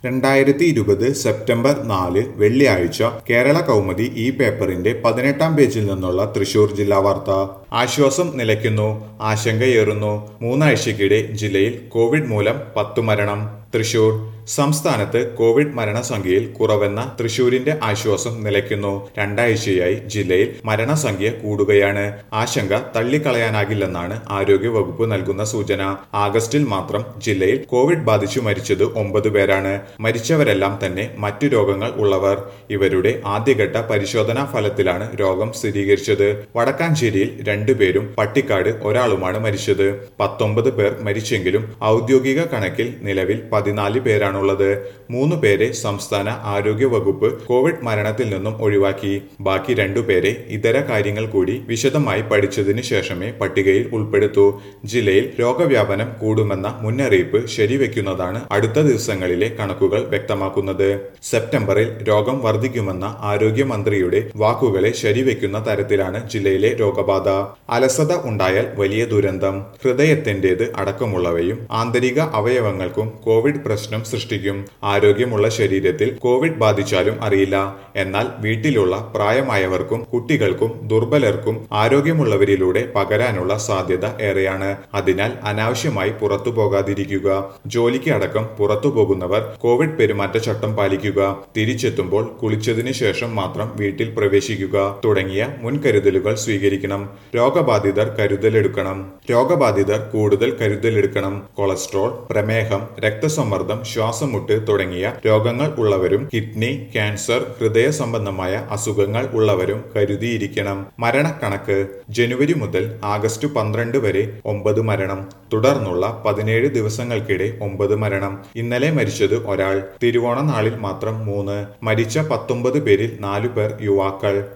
രണ്ടായിരത്തി ഇരുപത് സെപ്റ്റംബർ നാല് വെള്ളിയാഴ്ച കേരള കൗമുദി ഈ പേപ്പറിന്റെ പതിനെട്ടാം പേജിൽ നിന്നുള്ള തൃശൂർ ജില്ലാ വാർത്ത ആശ്വാസം നിലയ്ക്കുന്നു ആശങ്കയേറുന്നു മൂന്നാഴ്ചയ്ക്കിടെ ജില്ലയിൽ കോവിഡ് മൂലം പത്തു മരണം തൃശൂർ സംസ്ഥാനത്ത് കോവിഡ് മരണസംഖ്യയിൽ കുറവെന്ന തൃശൂരിന്റെ ആശ്വാസം നിലയ്ക്കുന്നു രണ്ടാഴ്ചയായി ജില്ലയിൽ മരണസംഖ്യ കൂടുകയാണ് ആശങ്ക തള്ളിക്കളയാനാകില്ലെന്നാണ് ആരോഗ്യവകുപ്പ് നൽകുന്ന സൂചന ആഗസ്റ്റിൽ മാത്രം ജില്ലയിൽ കോവിഡ് ബാധിച്ചു മരിച്ചത് ഒമ്പത് പേരാണ് മരിച്ചവരെല്ലാം തന്നെ മറ്റു രോഗങ്ങൾ ഉള്ളവർ ഇവരുടെ ആദ്യഘട്ട പരിശോധനാ ഫലത്തിലാണ് രോഗം സ്ഥിരീകരിച്ചത് വടക്കാഞ്ചേരിയിൽ രണ്ടുപേരും പട്ടിക്കാട് ഒരാളുമാണ് മരിച്ചത് പത്തൊമ്പത് പേർ മരിച്ചെങ്കിലും ഔദ്യോഗിക കണക്കിൽ നിലവിൽ പതിനാല് പേരാണുള്ളത് മൂന്ന് പേരെ സംസ്ഥാന ആരോഗ്യ വകുപ്പ് കോവിഡ് മരണത്തിൽ നിന്നും ഒഴിവാക്കി ബാക്കി രണ്ടുപേരെ ഇതര കാര്യങ്ങൾ കൂടി വിശദമായി പഠിച്ചതിന് ശേഷമേ പട്ടികയിൽ ഉൾപ്പെടുത്തൂ ജില്ലയിൽ രോഗവ്യാപനം കൂടുമെന്ന മുന്നറിയിപ്പ് ശരിവെക്കുന്നതാണ് അടുത്ത ദിവസങ്ങളിലെ കണക്കുകൾ വ്യക്തമാക്കുന്നത് സെപ്റ്റംബറിൽ രോഗം വർദ്ധിക്കുമെന്ന ആരോഗ്യമന്ത്രിയുടെ വാക്കുകളെ ശരിവെക്കുന്ന തരത്തിലാണ് ജില്ലയിലെ രോഗബാധ അലസത ഉണ്ടായാൽ വലിയ ദുരന്തം ഹൃദയത്തിന്റേത് അടക്കമുള്ളവയും ആന്തരിക അവയവങ്ങൾക്കും കോവിഡ് പ്രശ്നം സൃഷ്ടിക്കും ആരോഗ്യമുള്ള ശരീരത്തിൽ കോവിഡ് ബാധിച്ചാലും അറിയില്ല എന്നാൽ വീട്ടിലുള്ള പ്രായമായവർക്കും കുട്ടികൾക്കും ദുർബലർക്കും ആരോഗ്യമുള്ളവരിലൂടെ പകരാനുള്ള സാധ്യത ഏറെയാണ് അതിനാൽ അനാവശ്യമായി പുറത്തു പോകാതിരിക്കുക ജോലിക്ക് അടക്കം പുറത്തു പോകുന്നവർ കോവിഡ് പെരുമാറ്റച്ചട്ടം പാലിക്കുക തിരിച്ചെത്തുമ്പോൾ കുളിച്ചതിന് ശേഷം മാത്രം വീട്ടിൽ പ്രവേശിക്കുക തുടങ്ങിയ മുൻകരുതലുകൾ സ്വീകരിക്കണം രോഗബാധിതർ കരുതലെടുക്കണം രോഗബാധിതർ കൂടുതൽ കരുതലെടുക്കണം കൊളസ്ട്രോൾ പ്രമേഹം രക്തസമ്മർദ്ദം ശ്വാസമുട്ട് തുടങ്ങിയ രോഗങ്ങൾ ഉള്ളവരും കിഡ്നി ക്യാൻസർ ഹൃദയ സംബന്ധമായ അസുഖങ്ങൾ ഉള്ളവരും കരുതിയിരിക്കണം മരണക്കണക്ക് ജനുവരി മുതൽ ആഗസ്റ്റ് പന്ത്രണ്ട് വരെ ഒമ്പത് മരണം തുടർന്നുള്ള പതിനേഴ് ദിവസങ്ങൾക്കിടെ ഒമ്പത് മരണം ഇന്നലെ മരിച്ചത് ഒരാൾ തിരുവോണ നാളിൽ മാത്രം മൂന്ന് മരിച്ച പത്തൊമ്പത് പേരിൽ നാലു പേർ യുവാക്കൾ